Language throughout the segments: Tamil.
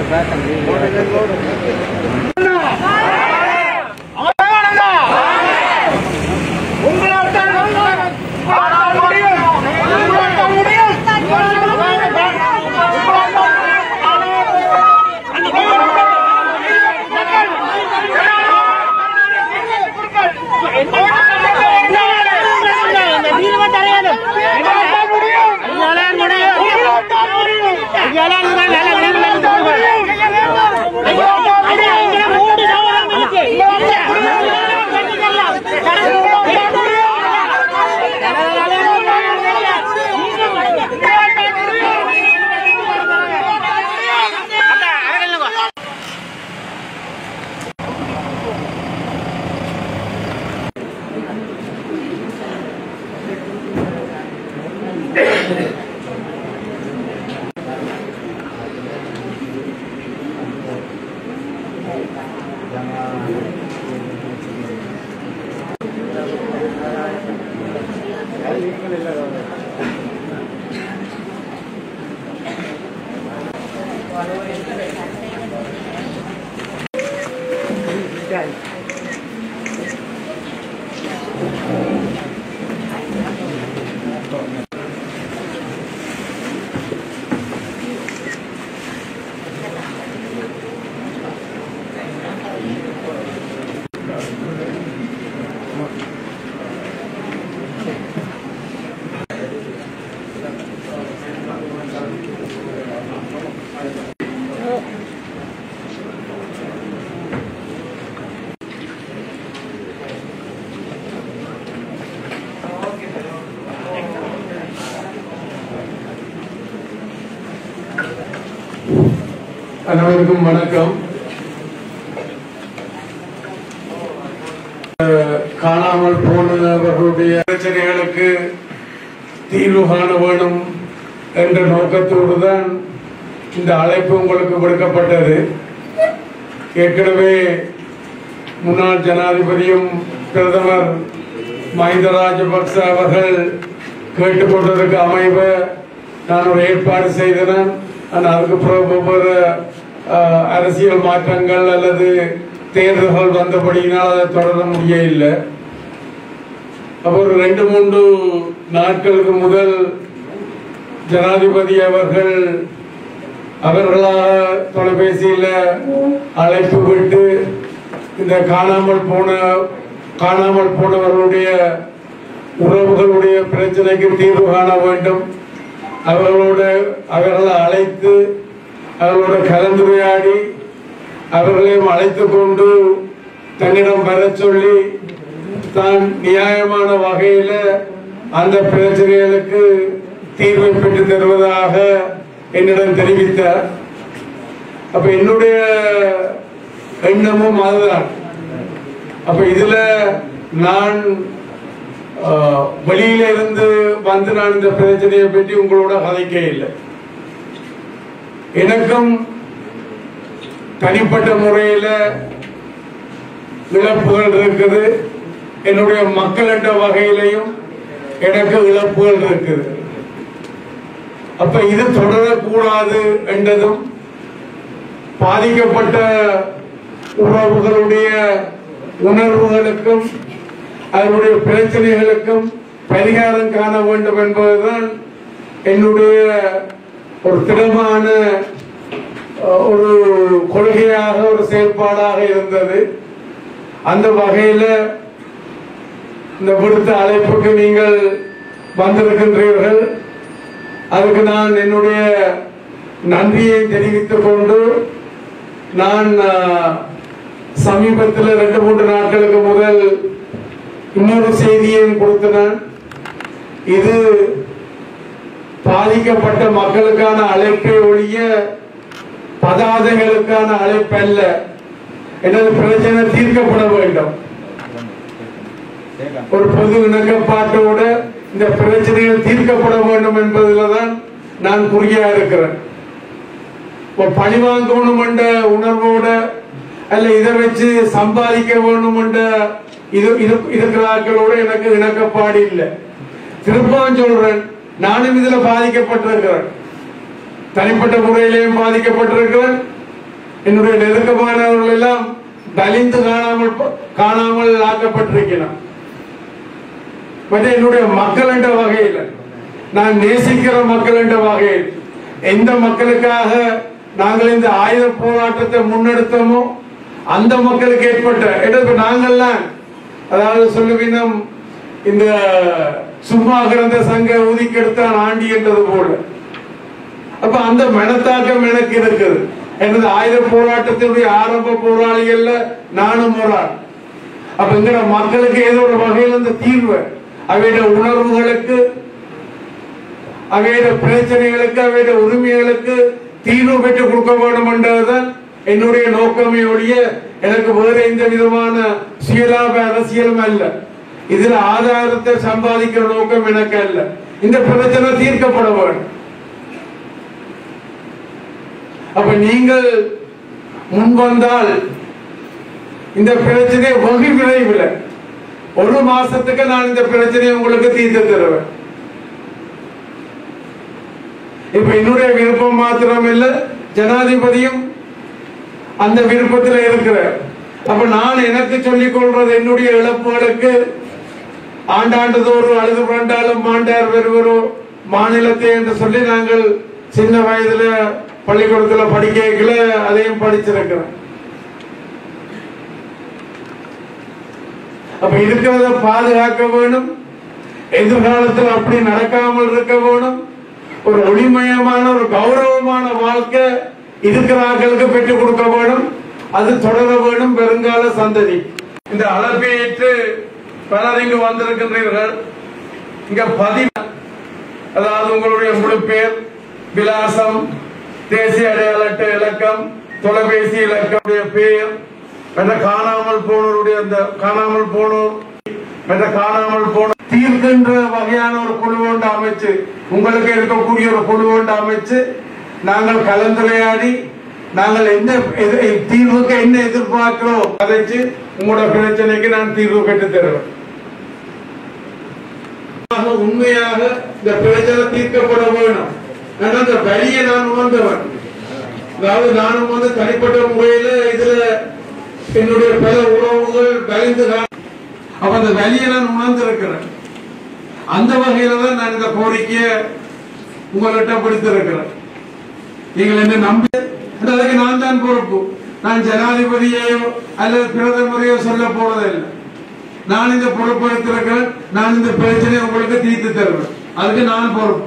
அனைவருக்கும் வணக்கம் அஹ், காணாமல் போனவர்களுடைய பிரச்சனைகளுக்கு தீர்வு காண வேணும் என்ற நோக்கத்தோடு தான் இந்த அழைப்பு உங்களுக்கு விடுக்கப்பட்டது ஏற்கனவே முன்னாள் ஜனாதிபதியும் பிரதமர் மஹிந்த ராஜபக்ச அவர்கள் கேட்டுக்கொண்டதற்கு அமைவ நான் ஒரு ஏற்பாடு செய்தேன் ஆனால் அதுக்கு பிறகு ஒவ்வொரு அஹ், அரசியல் மாற்றங்கள் அல்லது தேர்தல்கள் வந்தபடியினால் அதை தொடர முடியவில்லை அப்போ ஒரு ரெண்டு மூன்று நாட்களுக்கு முதல் ஜனாதிபதி அவர்கள் அவர்களாக தொலைபேசியில அழைப்பு விட்டு இந்த காணாமல் போன காணாமல் போனவர்களுடைய உறவுகளுடைய பிரச்சனைக்கு தீர்வு காண வேண்டும் அவர்களோட அவர்களை அழைத்து அவர்களோட கலந்துரையாடி அவர்களையும் அழைத்து கொண்டு தன்னிடம் வரச் சொல்லி தான் நியாயமான வகையில அந்த பிரச்சனைகளுக்கு தீர்வை பெற்று தருவதாக என்னிடம் தெரிவித்தார் அப்ப என்னுடைய எண்ணமும் அதுதான் அப்ப இதுல நான் ஆஹ், வெளியில இருந்து வந்து நான் இந்த பிரச்சனையை பற்றி உங்களோட கதைக்க இல்லை எனக்கும் தனிப்பட்ட முறையில இழப்புகள் இருக்குது என்னுடைய மக்கள் என்ற வகையிலையும் எனக்கு இழப்புகள் இருக்குது அப்ப இது தொடரக்கூடாது என்றதும் பாதிக்கப்பட்ட உறவுகளுடைய உணர்வுகளுக்கும் அதனுடைய பிரச்சனைகளுக்கும் பரிகாரம் காண வேண்டும் என்பதுதான் என்னுடைய ஒரு திடமான அஹ், ஒரு கொள்கையாக ஒரு செயல்பாடாக இருந்தது அந்த வகையில இந்த விடுத்த அழைப்புக்கு நீங்கள் வந்திருக்கின்றீர்கள் அதுக்கு நான் என்னுடைய நன்றியை தெரிவித்துக் கொண்டு நான் அஹ், சமீபத்தில் ரெண்டு மூன்று நாட்களுக்கு முதல் இன்னொரு செய்தியையும் கொடுத்தேன் இது பாதிக்கப்பட்ட மக்களுக்கான அழைப்பை ஒழிய பதாதைகளுக்கான அழைப்பு அல்ல எனது பிரச்சனை தீர்க்கப்பட வேண்டும் ஒரு பொது இணக்கப்பாட்டோட இந்த பிரச்சனைகள் தீர்க்கப்பட வேண்டும் என்பதில் தான் நான் குறியா இருக்கிறேன் இப்போ பழி வாங்கணும் என்ற உணர்வோட அல்ல இதை வச்சு சம்பாதிக்க வேணும் என்ற இது இது- இருக்கிற ஆட்களோட எனக்கு இணக்கப்பாடு இல்லை திரும்பவும் சொல்றேன் நானும் இதுல பாதிக்கப்பட்டிருக்கிறேன் தனிப்பட்ட முறையிலேயும் பாதிக்கப்பட்டிருக்கிறேன் என்னுடைய நெருக்கமானவர்கள் எல்லாம் வலிந்து காணாமல் போ- காணாமல் ஆக்கப்பட்டிருக்கிறான் மற்ற என்னுடைய மக்கள் என்ற வகையில் நான் நேசிக்கிற மக்கள் என்ற வகையில் எந்த மக்களுக்காக நாங்கள் இந்த ஆயுத போராட்டத்தை முன்னெடுத்தோமோ அந்த மக்களுக்கு ஏற்பட்ட எடுப்பு நாங்கள்லாம் அதாவது சொல்லுவினம் இந்த சும்மா கிடந்த சங்க ஊதிக்கெடுத்தான் ஆண்டி என்றது போல அப்ப அந்த மனத்தாக்கம் எனக்கு இருக்குது எனது ஆயுத போராட்டத்தினுடைய ஆரம்ப போராளிகள்ல நானும் ஒரு ஆள் அப்ப எங்கட மக்களுக்கு ஏதோ ஒரு வகையில் அந்த தீர்வு அவையோட உணர்வுகளுக்கு அவையோட பிரச்சனைகளுக்கு அவையோட உரிமைகளுக்கு தீர்வு பெற்று கொடுக்க வேண்டும் என்றதுதான் என்னுடைய நோக்கமே ஒழிய எனக்கு வேற எந்த விதமான சுயலாப அரசியலும் அல்ல இதுல ஆதாரத்தை சம்பாதிக்கிற நோக்கம் எனக்கு அல்ல இந்த பிரச்சனை தீர்க்கப்பட வேண்டும் அப்ப நீங்கள் முன் வந்தால் இந்த பிரச்சனை வெகு விரைவில் ஒரு மாசத்துக்கு நான் இந்த பிரச்சனையை உங்களுக்கு தீர்த்து தருவேன் இப்ப என்னுடைய விருப்பம் மாத்திரம் இல்ல ஜனாதிபதியும் அந்த விருப்பத்தில் இருக்கிறார் அப்ப நான் எனக்கு சொல்லிக் கொள்றது என்னுடைய இழப்புகளுக்கு ஆண்டாண்டு தோறும் அழுது புரண்டாலும் மாண்டார் வருவரோ மாநிலத்தை என்று சொல்லி நாங்கள் சின்ன வயதுல பள்ளிக்கூடத்துல படிக்கல அதையும் படிச்சிருக்கிறேன் அப்ப இருக்கிறத பாதுகாக்க வேணும் எதிர்காலத்தில் அப்படி நடக்காமல் இருக்க வேணும் ஒரு ஒளிமயமான ஒரு கௌரவமான வாழ்க்கை இருக்கிறார்களுக்கு பெற்றுக் கொடுக்க வேணும் அது தொடர வேணும் பெருங்கால சந்ததி இந்த அழைப்பை ஏற்று பலர் இங்கு வந்திருக்கின்றீர்கள் இங்க பதி அதாவது உங்களுடைய முழு பேர் விலாசம் தேசிய அடையாள அட்டை இலக்கம் தொலைபேசி இலக்கமுடைய பெயர் மற்ற காணாமல் போனோருடைய அந்த காணாமல் போனோர் மற்ற காணாமல் போன தீர்க்கின்ற வகையான ஒரு குழு ஒன்று அமைச்சு உங்களுக்கு இருக்கக்கூடிய ஒரு குழு ஒன்று அமைச்சு நாங்கள் கலந்துரையாடி நாங்கள் என்ன எது- தீர்வுக்கு என்ன எதிர்பார்க்கிறோம் அதைச்சு உங்களோட பிரச்சனைக்கு நான் தீர்வு பெற்று தருவேன் உண்மையாக, உண்மையாக இந்த பிரச்சனை தீர்க்கப்பட வேணும் ஆனா அந்த வலியை நான் உணர்ந்தவன் அதாவது நானும் வந்து தனிப்பட்ட முறையில இதுல என்னுடைய பல உறவுகள் வலிந்து கா- அப்ப அந்த வலியை நான் உணர்ந்திருக்கிறேன் அந்த வகையில தான் நான் இந்த கோரிக்கையை உங்கள்கிட்ட பிடித்திருக்கிறேன் நீங்கள் என்ன நம்பி அதுக்கு நான் தான் பொறுப்பு நான் ஜனாதிபதியையோ அல்லது பிரதமரையோ சொல்ல போறதில்லை நான் இந்த பொறுப்பு எடுத்திருக்கிறேன் நான் இந்த பிரச்சனையை உங்களுக்கு தீர்த்து தருவேன் அதுக்கு நான் பொறுப்பு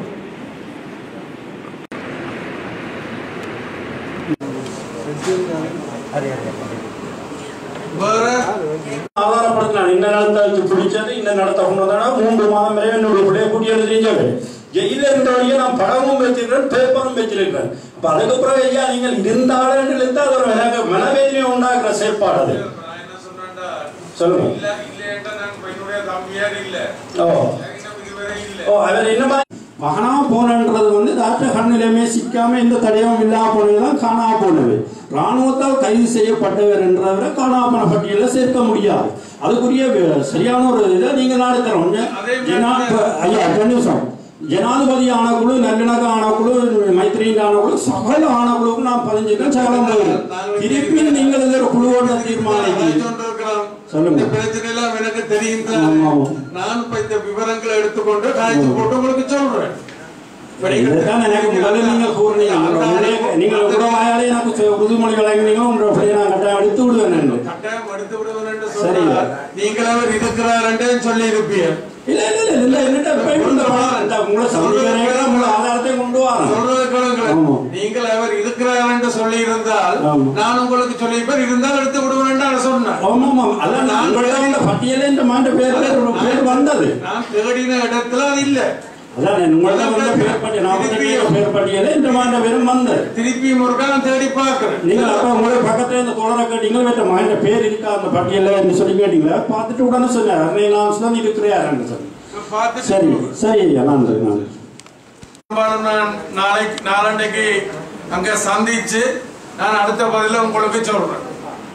வேற ஆதாரப்படுத்தினான் இந்த நடத்த பிடிச்சது இந்த நடத்த கொண்டு வந்தானா மூன்று மாதம் வரை என்னுடைய பிள்ளைய கூட்டியது தெரிஞ்சது ஜெயில இருந்தவரையே நான் படமும் வச்சிருக்கிறேன் பேப்பரும் வச்சிருக்கிறேன் அப்ப அதுக்கு பிறகு ஐயா நீங்கள் இருந்தாலும் இருந்தா அது ஒரு மன- மனவேதனையை உண்டாக்குற செயற்பாடு அது நான் என்ன சொன்னேன்டா சொல்லுங்க இல்ல இல்லைன்டா நான் பையனுடைய தம்பியார் இல்ல ஓ எனக்கு இதுவரை இல்ல ஓ அவர் என்ன மாதிரி மகனா போனன்றது வந்து டாக்டர் கண்ணிலையுமே சிக்காம எந்த தடையும் இல்லாம போனதுதான் காணாம போனது ராணுவத்தால் கைது செய்யப்பட்டவர் என்றவரை காணாம பட்டியலில் சேர்க்க முடியாது அதுக்குரிய வே- சரியான ஒரு இதை நீங்க நடத்துறோம் அதே மாதிரி ஜனா- இப்ப- ஐயா ரெண்டு நிமிஷம் ஜனாதிபதி ஆனக்குழு நல்லிணக்க ஆனக்குழு மைத்திரியின் ஆனக்குழு சகல ஆனக்குழுக்கும் நான் பதிஞ்சிருக்கேன் சகலம் போகுது திருப்பி நீங்கள் இது ஒரு குழுவோட தீர்மானிக்கு சொல்லுங்க. இந்த பிரச்சனை எல்லாம் எனக்கு தெரியும் தான். ஆமா, ஆமா. நான் இப்ப இந்த விவரங்களை எடுத்துக்கொண்டு காய்ச்சி போட்டு உங்களுக்கு சொல்றேன் இப்ப நீங்க- இதுதான் எனக்கு முதல்ல நீங்க கூறினீங்க உங்களுடைய- நீங்கள் உடவாயாலே எனக்கு சொ- உறுதிமொழி வழங்கினீங்க உங்களுடைய பிள்ளையை நான் கட்டாயம் எடுத்து விடுவேன் என்று. கட்டாயம் எடுத்து விடுவேன் என்று சரி. சொன்னால் நீங்கள் அவர் இருக்கிறார் என்று சொல்லி இருப்பீர் இல்ல இல்ல இல்ல இல்ல என்னட்ட போய் கொண்டு வா. இந்த உங்களை சந்திக்கிறேன் உங்களை ஆதாரத்தை கொண்டு வாங்க சொல்றது கேளுங்களேன். ஆமா. நீங்கள் அவர் இருக்கிறார் என்று சொல்லி இருந்தால் ஆமா. நான் உங்களுக்கு சொல்லியிருப்பேன் இருந்தால் எடுத்து விடுவேன் என்று அவர் சொன்னார் ஆமா ஆமா அதான் நான் உங்கள்ட்ட இந்த பட்டியலே இந்த மாண்ட பேர் பேர் ஒரு பேர் வந்தது நான் தேடின இடத்துல அது இல்ல அதான் உங்கள்ட்ட வந்த பேர் பட்டியல் நாற்பத்தி பேர் பட்டியலே இந்த மாண்ட பேரும் வந்தது திருப்பி முருகா நான் தேடி பார்க்கிறேன் நீங்கள் அப்ப உங்களை பக்கத்துல இந்த தோழரை கேட்டீங்க வேட்ட மாண்ட பேர் இருக்கா அந்த பட்டியல என்று சொல்லி கேட்டீங்களா பார்த்துட்டு உடனே சொன்னார் அன்னை நான் தான் இருக்கிறாருன்னு சொல்லி பார்த்துட்டு சரி சரி ஐயா நன்றி நன்றி பெரும்பாலும் நான் நாளை நாளன்னைக்கு அங்க சந்திச்சு நான் அடுத்த பதில உங்களுக்கு சொல்றேன்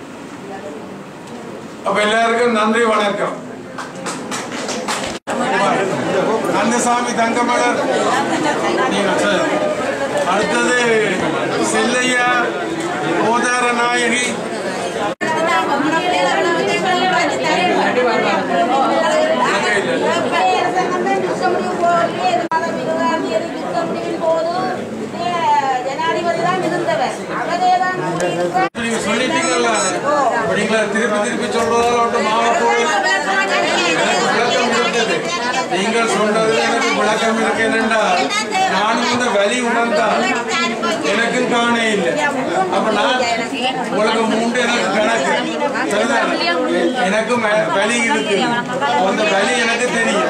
அப்ப எல்லாருக்கும் நன்றி வணக்கம் கந்தசாமி தங்கமலர் நீங்க சரி. அடுத்தது செல்லையா ஓதார இல்ல திருப்பி திருப்பி சொல்றதால ஒன்றும் மாவட்டோடு விளக்கம் இருக்குது நீங்கள் சொன்னது எனக்கு விளக்கம் இருக்கு என்னென்றால் நானும் இந்த வலி உணர்ந்தால் எனக்கும் காண இல்லை அப்ப நான் உங்களுக்கு மூன்று எனக்கு கணக்கு சரிதானே? எனக்கும் வ- வலி இருக்கு அந்த வலி எனக்கு தெரியும்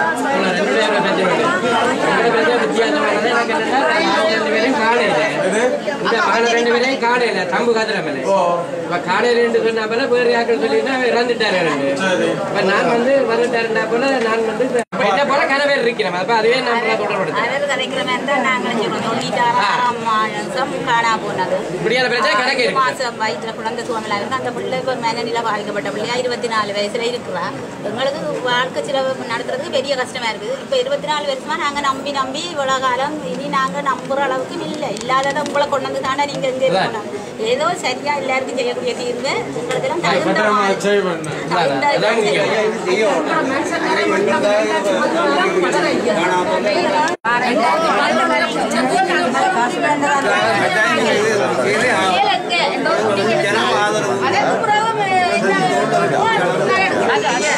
இது ரெண்டு பேரையும் காடையில தம்பு காதுற மேலே ஓ இப்ப காடையில ரெண்டு சொன்னா போல வேறு யாக்கள் சொல்லினா இறந்துட்டாரு ரெண்டு சரி இப்ப நான் வந்து வந்துட்டாருன்னா போல நான் வந்து இப்ப என்ன போல கனவேர் இருக்கிறேன் அப்ப அதுவே நான் தொடர்படுத்தேன் அவர் கதைக்கிற மாதிரி தான் நாங்களும் சொல்றோம் தொண்ணூத்தாறாம் மாசம் காணா போனது இப்படியான பிரச்சனை கணக்கு ஆறு இருக்கு மாசம் வயிற்றுல குழந்தை சுகமில்ல இருக்கு அந்த பிள்ளை இப்போ மனநிலை பாதிக்கப்பட்ட பிள்ளையா இருபத்தி நாலு வயசுல இருக்கிறா எங்களுக்கு வாழ்க்கை செலவு நடத்துறதுக்கு பெரிய கஷ்டமா இருக்குது இப்போ இருபத்தி நாலு வருஷமா நாங்க நம்பி நம்பி இவ்வளவு காலம் இனி நாங்க நம்புற அளவுக்கு இல்லை இல்லாததை உங்களை கொண்டு வந்து தானே நீங்க இங்க இருக்கணும் ஏதோ சரியா எல்லாருக்கும் செய்யக்கூடிய தீர்வு உங்களுக்கு எல்லாம் தகுந்த பத்திரமா மாதிரி- சேவ் பண்ண தகுந்த அதான் முக்கியம்.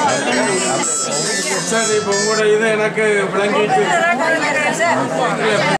சரி இப்போ உங்களோட இது எனக்கு விளங்கிட்டு